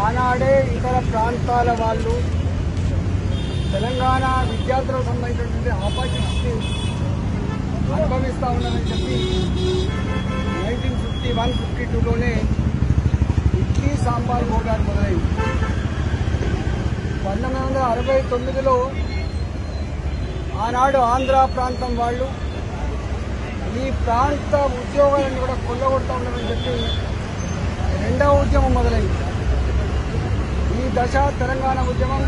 ఆనాడే ఇతర ప్రాంతాల వాళ్ళు తెలంగాణ విద్యార్థులకు సంబంధించినటువంటి ఆపర్చునిటీస్ అనుభవిస్తూ ఉన్నారని చెప్పి నైన్టీన్ ఫిఫ్టీ వన్ ఫిఫ్టీ టూలోనే ఇడ్లీ సాంబార్ మోగాడు మొదలైంది పంతొమ్మిది వందల అరవై తొమ్మిదిలో ఆనాడు ఆంధ్ర ప్రాంతం వాళ్ళు ఈ ప్రాంత ఉద్యోగాలను కూడా కొల్లగొడతా ఉన్నారని చెప్పి రెండవ ఉద్యమం మొదలైంది ఈ దశ తెలంగాణ ఉద్యమం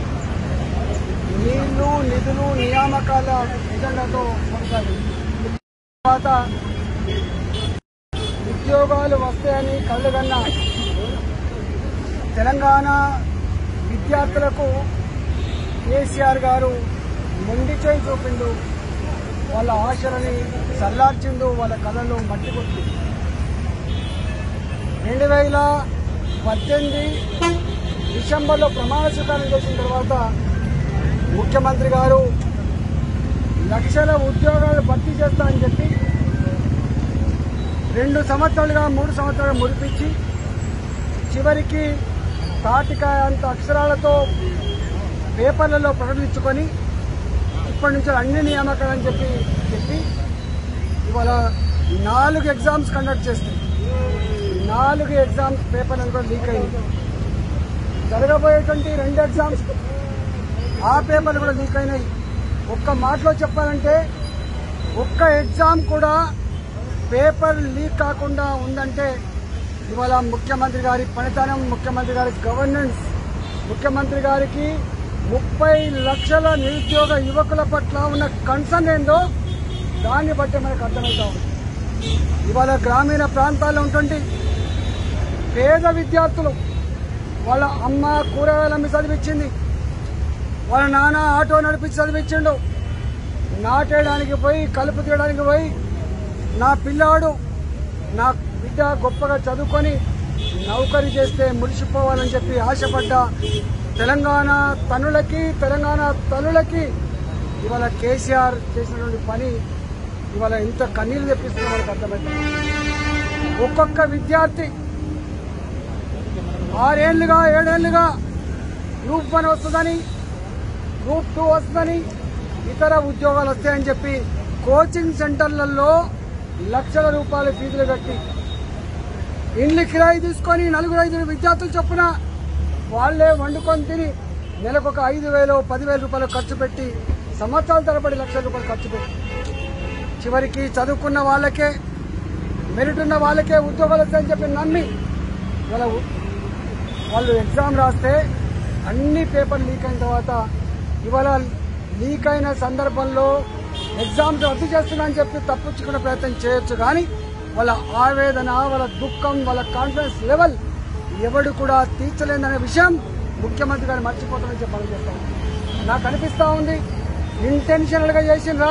నీళ్లు నిధులు నియామకాల ఎజెండాతో కొనసాగింది తర్వాత ఉద్యోగాలు వస్తాయని కళ్ళగన్న తెలంగాణ విద్యార్థులకు కేసీఆర్ గారు మొండి చేయి చూపిండు వాళ్ళ ఆశలని చల్లార్చిండు వాళ్ళ కళలు మట్టి కొట్టి రెండు వేల పద్దెనిమిది డిసెంబర్లో ప్రమాణ స్వీకారం చేసిన తర్వాత ముఖ్యమంత్రి గారు లక్షల ఉద్యోగాలు భర్తీ చేస్తా అని చెప్పి రెండు సంవత్సరాలుగా మూడు సంవత్సరాలు మురిపించి చివరికి తాటికాయ అంత అక్షరాలతో పేపర్లలో ప్రకటించుకొని ఇప్పటి నుంచి అన్ని నియామకాలని చెప్పి చెప్పి ఇవాళ నాలుగు ఎగ్జామ్స్ కండక్ట్ చేస్తుంది నాలుగు ఎగ్జామ్స్ పేపర్లను కూడా లీక్ అయింది జరగబోయేటువంటి రెండు ఎగ్జామ్స్ ఆ పేపర్లు కూడా లీక్ అయినాయి ఒక్క మాటలో చెప్పాలంటే ఒక్క ఎగ్జామ్ కూడా పేపర్ లీక్ కాకుండా ఉందంటే ఇవాళ ముఖ్యమంత్రి గారి పనితనం ముఖ్యమంత్రి గారి గవర్నెన్స్ ముఖ్యమంత్రి గారికి ముప్పై లక్షల నిరుద్యోగ యువకుల పట్ల ఉన్న కన్సర్న్ ఏందో దాన్ని బట్టి మనకు అర్థమవుతా ఉంది ఇవాళ గ్రామీణ ప్రాంతాల్లో ఉంటుంది పేద విద్యార్థులు వాళ్ళ అమ్మ కూరగాయలు అమ్మి చదివించింది వాళ్ళ నాన్న ఆటో నడిపించి చదివించిండు నాటేయడానికి పోయి కలుపు తీయడానికి పోయి నా పిల్లాడు నా బిడ్డ గొప్పగా చదువుకొని నౌకరీ చేస్తే మురిసిపోవాలని చెప్పి ఆశపడ్డ తెలంగాణ తనులకి తెలంగాణ తనులకి ఇవాళ కేసీఆర్ చేసినటువంటి పని ఇవాళ ఇంత కన్నీళ్లు తెప్పిస్తున్న వాళ్ళకి అర్థమైంది ఒక్కొక్క విద్యార్థి ఆరేళ్లుగా ఏడేళ్లుగా గ్రూప్ వన్ వస్తుందని గ్రూప్ టూ వస్తుందని ఇతర ఉద్యోగాలు వస్తాయని చెప్పి కోచింగ్ సెంటర్లలో లక్షల రూపాయల ఫీజులు కట్టి ఇండ్లు కిరాయి తీసుకొని నలుగురు ఐదుగురు విద్యార్థులు చొప్పున వాళ్లే వండుకొని తిని నెలకు ఒక ఐదు వేలు పదివేల రూపాయలు ఖర్చు పెట్టి సంవత్సరాల తరబడి లక్షల రూపాయలు ఖర్చు పెట్టి చివరికి చదువుకున్న వాళ్ళకే మెరిట్ ఉన్న వాళ్ళకే ఉద్యోగాలు వస్తాయని చెప్పి నమ్మి వాళ్ళ వాళ్ళు ఎగ్జామ్ రాస్తే అన్ని పేపర్లు లీక్ అయిన తర్వాత ఇవాళ లీక్ అయిన సందర్భంలో ఎగ్జామ్స్ రద్దు చేస్తున్నా అని చెప్పి తప్పించుకునే ప్రయత్నం చేయొచ్చు కానీ వాళ్ళ ఆవేదన వాళ్ళ దుఃఖం వాళ్ళ కాన్ఫిడెన్స్ లెవెల్ ఎవడు కూడా తీర్చలేదనే విషయం ముఖ్యమంత్రి గారు మర్చిపోతామని చెప్పాలని చెప్తాను నాకు అనిపిస్తా ఉంది ఇంటెన్షనల్ గా చేసిండ్రా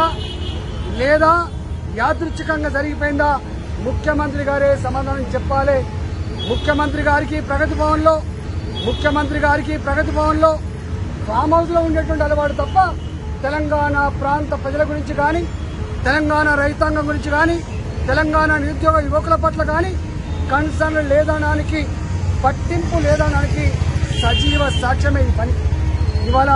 లేదా యాదృచ్ఛికంగా జరిగిపోయిందా ముఖ్యమంత్రి గారే సమాధానం చెప్పాలి ముఖ్యమంత్రి గారికి ప్రగతి భవన్ లో ముఖ్యమంత్రి గారికి ప్రగతి భవన్ లో ఫామ్ హౌస్ లో ఉండేటువంటి అలవాటు తప్ప తెలంగాణ ప్రాంత ప్రజల గురించి కానీ తెలంగాణ రైతాంగం గురించి కానీ తెలంగాణ నిరుద్యోగ యువకుల పట్ల కానీ కన్సర్న్ లేదనడానికి పట్టింపు లేదనడానికి సజీవ సాక్ష్యమే ఈ పని ఇవాళ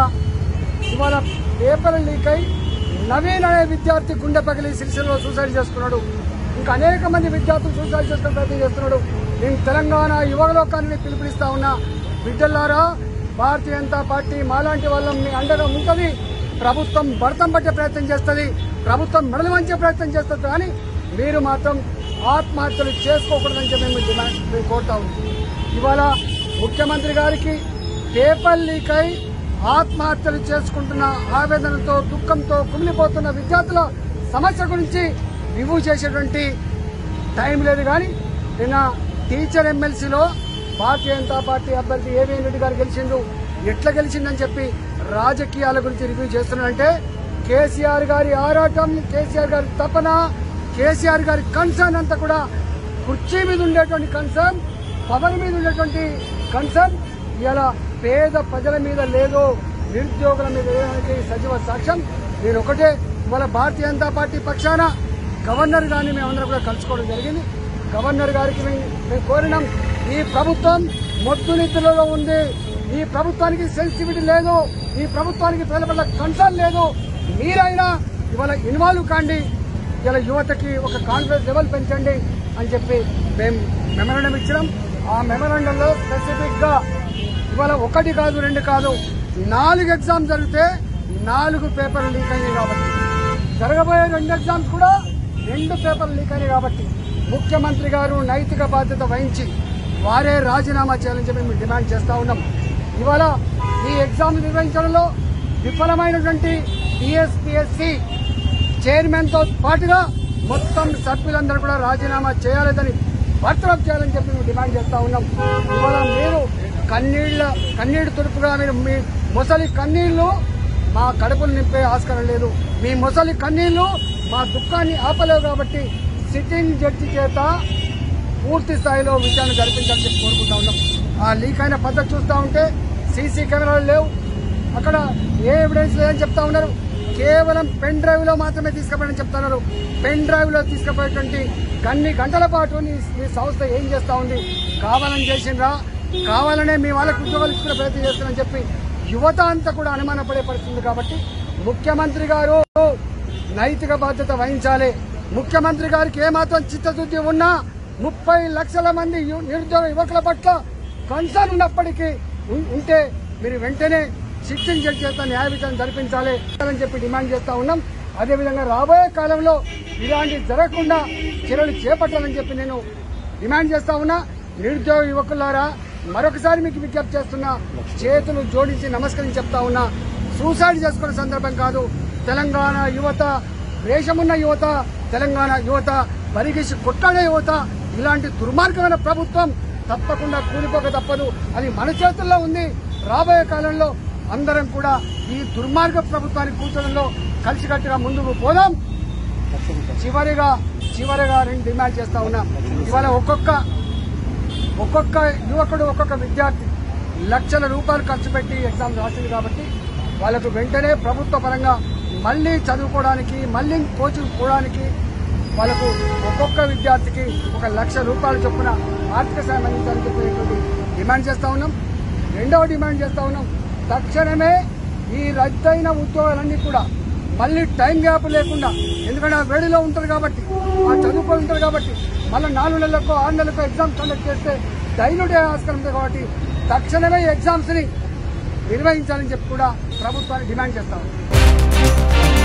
ఇవాళ పేపర్ లీక్ అయి నవీన్ అనే విద్యార్థి గుండె పగిలి సిరిసిల్లో సూసైడ్ చేసుకున్నాడు ఇంకా అనేక మంది విద్యార్థులు సూసైడ్ చేసుకునే ప్రయత్నం చేస్తున్నాడు నేను తెలంగాణ యువలోకాన్ని పిలుపునిస్తా ఉన్నా బిడ్డలారా భారతీయ జనతా పార్టీ మాలాంటి వాళ్ళని అండగా ఉంటుంది ప్రభుత్వం భర్తం పట్టే ప్రయత్నం చేస్తుంది ప్రభుత్వం మెడలు వంచే ప్రయత్నం చేస్తుంది కానీ మీరు మాత్రం ఆత్మహత్యలు చేసుకోకూడదని చెప్పి మేము డిమాండ్ మేము కోరుతా ఉన్నాం ఇవాళ ముఖ్యమంత్రి గారికి పేపర్ లీక్ అయి ఆత్మహత్యలు చేసుకుంటున్న ఆవేదనతో దుఃఖంతో కుమిలిపోతున్న విద్యార్థుల సమస్య గురించి రివ్యూ చేసేటువంటి టైం లేదు కానీ నిన్న టీచర్ ఎమ్మెల్సీలో భారతీయ జనతా పార్టీ అభ్యర్థి ఏవిఎన్ రెడ్డి గారు గెలిచిండు ఎట్లా గెలిచిందని చెప్పి రాజకీయాల గురించి రివ్యూ చేస్తున్నారంటే కేసీఆర్ గారి ఆరాటం కేసీఆర్ గారి తపన కేసీఆర్ గారి కన్సర్న్ అంతా కూడా కుర్చీ మీద ఉండేటువంటి కన్సర్న్ పవన్ మీద ఉండేటువంటి కన్సర్న్ ఇలా పేద ప్రజల మీద లేదు నిరుద్యోగుల మీద లేదనేది సజీవ సాక్ష్యం నేను ఒకటే ఇవాళ భారతీయ జనతా పార్టీ పక్షాన గవర్నర్ గారిని మేమందరం కూడా కలుసుకోవడం జరిగింది గవర్నర్ గారికి మేము మేము కోరినాం ఈ ప్రభుత్వం మొద్దు నిధులలో ఉంది ఈ ప్రభుత్వానికి సెన్సిటివిటీ లేదు ఈ ప్రభుత్వానికి ప్రజల పట్ల కన్సర్న్ లేదు మీరైనా ఇవాళ ఇన్వాల్వ్ కాండి ఇలా యువతకి ఒక కాన్ఫిడెన్స్ లెవెల్ పెంచండి అని చెప్పి మేము మెమరాండం ఇచ్చినాం ఆ మెమరాండంలో స్పెసిఫిక్ గా ఇవాళ ఒకటి కాదు రెండు కాదు నాలుగు ఎగ్జామ్ జరిగితే నాలుగు పేపర్లు లీక్ అయినాయి కాబట్టి జరగబోయే రెండు ఎగ్జామ్స్ కూడా రెండు పేపర్లు లీక్ అయినాయి కాబట్టి ముఖ్యమంత్రి గారు నైతిక బాధ్యత వహించి వారే రాజీనామా చేయాలని చెప్పి మేము డిమాండ్ చేస్తా ఉన్నాం ఇవాళ ఈ ఎగ్జామ్ నిర్వహించడంలో విఫలమైనటువంటి టీఎస్పీఎస్సీ చైర్మన్ తో పాటుగా మొత్తం సభ్యులందరూ కూడా రాజీనామా చేయాలని బర్తరఫ్ చేయాలని చెప్పి మేము డిమాండ్ చేస్తా ఉన్నాం ఇవాళ మీరు కన్నీళ్ల కన్నీళ్లు తుడుపుగా మీరు మీ ముసలి కన్నీళ్లు మా కడుపులు నింపే ఆస్కారం లేదు మీ ముసలి కన్నీళ్లు మా దుఃఖాన్ని ఆపలేవు కాబట్టి సిట్టింగ్ జడ్జి చేత పూర్తి స్థాయిలో విచారణ జరిపించాలని చెప్పి కోరుకుంటా ఉన్నాం ఆ లీక్ అయిన పద్ధతి చూస్తా ఉంటే సీసీ కెమెరాలు లేవు అక్కడ ఏ ఎవిడెన్స్ లేదని చెప్తా ఉన్నారు కేవలం పెన్ డ్రైవ్ లో మాత్రమే తీసుకుపోయని చెప్తున్నారు పెన్ డ్రైవ్ లో తీసుకుపోయేటువంటి గన్ని గంటల పాటు నీ నీ సంస్థ ఏం చేస్తా ఉంది కావాలని చేసిండ్రా కావాలనే మీ వాళ్ళకు ఉద్యోగాలు ఇచ్చుకునే ప్రయత్నం చేస్తున్నారని చెప్పి యువత అంతా కూడా అనుమానపడే పరిస్థితుంది కాబట్టి ముఖ్యమంత్రి గారు నైతిక బాధ్యత వహించాలి ముఖ్యమంత్రి గారికి ఏమాత్రం చిత్తశుద్ధి ఉన్నా ముప్పై లక్షల మంది యు- నిరుద్యోగ యువకుల పట్ల కన్సర్న్ ఉన్నప్పటికీ ఉం- ఉంటే మీరు వెంటనే సిట్టింగ్ జడ్జి చేత న్యాయ విచారణ జరిపించాలి అని చెప్పి డిమాండ్ చేస్తా ఉన్నాం అదేవిధంగా రాబోయే కాలంలో ఇలాంటి జరగకుండా చర్యలు చేపట్టాలని చెప్పి నేను డిమాండ్ చేస్తా ఉన్నా నిరుద్యోగ యువకులారా మరొకసారి మీకు విజ్ఞప్తి చేస్తున్నా చేతులు జోడించి నమస్కరించి చెప్తా ఉన్నా సూసైడ్ చేసుకునే సందర్భం కాదు తెలంగాణ యువత దేశమున్న యువత తెలంగాణ యువత పరిగెసి కొట్టాడే యువత ఇలాంటి దుర్మార్గమైన ప్రభుత్వం తప్పకుండా కూలిపోక తప్పదు అది మన చేతుల్లో ఉంది రాబోయే కాలంలో అందరం కూడా ఈ దుర్మార్గ ప్రభుత్వాన్ని కూర్చోడంలో కలిసికట్టుగా ముందుకు పోదాం చివరిగా చివరిగా రెండు డిమాండ్ చేస్తా ఉన్నా ఇవాళ ఒక్కొక్క ఒక్కొక్క యువకుడు ఒక్కొక్క విద్యార్థి లక్షల రూపాయలు ఖర్చు పెట్టి ఎగ్జామ్ రాసింది కాబట్టి వాళ్ళకు వెంటనే ప్రభుత్వ పరంగా మళ్ళీ చదువుకోవడానికి మళ్ళీ కోచింగ్ పోవడానికి వాళ్ళకు ఒక్కొక్క విద్యార్థికి ఒక లక్ష రూపాయలు చొప్పున ఆర్థిక సాయం అందించాలని చెప్పినటువంటి డిమాండ్ చేస్తా ఉన్నాం రెండవ డిమాండ్ చేస్తా ఉన్నాం తక్షణమే ఈ రద్దయిన ఉద్యోగాలన్నీ కూడా మళ్ళీ టైం గ్యాప్ లేకుండా ఎందుకంటే ఆ వేడిలో ఉంటారు కాబట్టి ఆ చదువుకొని ఉంటారు కాబట్టి మళ్ళీ నాలుగు నెలలకు ఆరు నెలలకు ఎగ్జామ్స్ కండక్ట్ చేస్తే డైల్యూట్ అయ్యే ఆస్కారం ఉంది కాబట్టి తక్షణమే ఎగ్జామ్స్ ని నిర్వహించాలని చెప్పి కూడా ప్రభుత్వాన్ని డిమాండ్ చేస్తాం